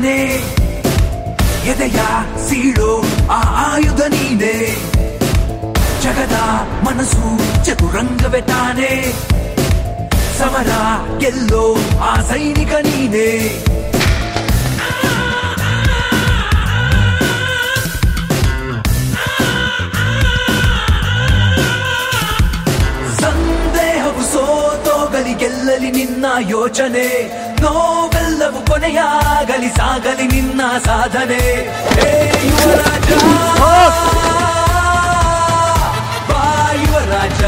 ತಾನೇ ಎದೆಯ ಸೀಳೋ ಆ ಆಯುಧ ನೀನೆ ಜಗದ ಮನಸ್ಸು ಚತುರಂಗವೇ ತಾನೇ ಸಮರ ಗೆಲ್ಲೋ ಆ ಸೈನಿಕ ನೀನೆ ಸಂದೇಹವು ಸೋತೋಗಲಿ ಗೆಲ್ಲಲಿ ನಿನ್ನ ಯೋಚನೆ ನೋವೆಲ್ಲವು ಕೊನೆಯಾಗಲಿ ಸಾಗಲಿ ನಿನ್ನ ಸಾಧನೆ ಹೇ ಯುವರಾಜ ಬಾ ಯುವರಾಜ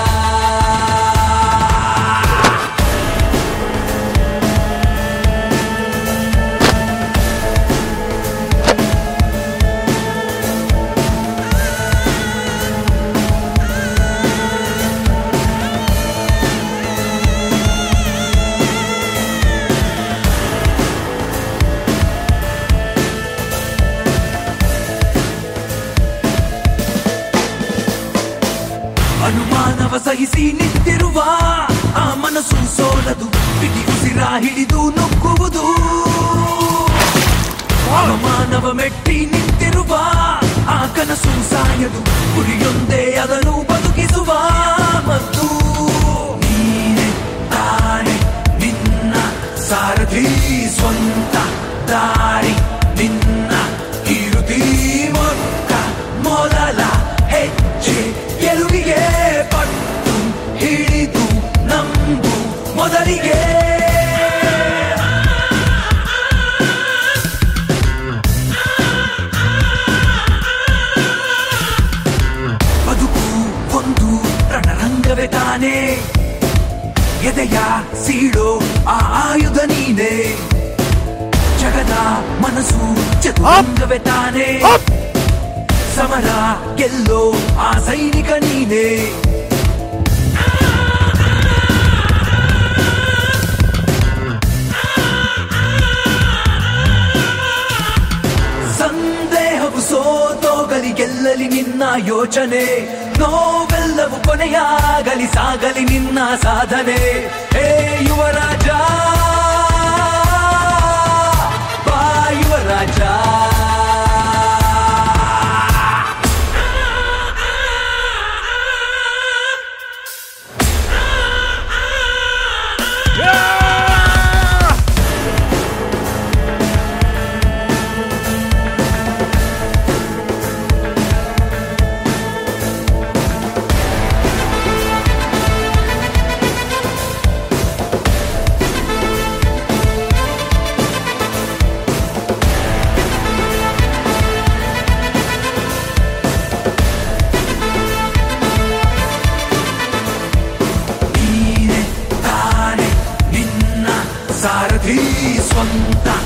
ಅನುಮಾನವ ಸಹಿಸಿ ನಿಂತಿರುವ ಆ ಮನಸ್ಸು ಸೋಲದು ಬಿಡಿ ಉಸಿರ ಹಿಡಿದು ನುಗ್ಗುವುದು ಅವಮಾನವ ಮೆಟ್ಟಿ ನಿಂತಿರುವ ಆ ಕನಸು ಸಾಯದು ಗುರಿಯೊಂದೇ ಅದನ್ನು ಬದುಕಿಸುವ ಮತ್ತು ನೀನೆ ತಾನೆ ನಿನ್ನ ಸಾರಥಿ ಸ್ವಂತ ದಾರಿ ನಿನ್ನ ಕಿರುತಿ ಮೊತ್ತ ಮೊದಲ ಹೆಜ್ಜೆ ಗೆಲುವಿಗೆ ಪಟ್ಟು ಹಿಡಿದು ನಂಬು ಮೊದಲಿಗೆ ಬದುಕು ಒಂದು ರಣರಂಗವೇ ತಾನೇ ಎದೆಯ ಸೀಳೋ ಆ ಆಯುಧ ನೀನೆ ಜಗದ ಮನಸ್ಸು ಚತುರಂಗವೇ ತಾನೇ ಸಮರ ಗೆಲ್ಲೋ ಆ ಸೈನಿಕ ನೀನೆ ಸಂದೇಹವು ಸೋತೋಗಲಿ ಗೆಲ್ಲಲಿ ನಿನ್ನ ಯೋಚನೆ ನೋವೆಲ್ಲವು ಕೊನೆಯಾಗಲಿ ಸಾಗಲಿ ನಿನ್ನ ಸಾಧನೆ ಹೇ ಯುವರಾಜ ಬಾ ಯುವರಾಜ ನೀನೆ ತಾನೆ ನಿನ್ನ ಸಾರಥಿ ಸ್ವಂತ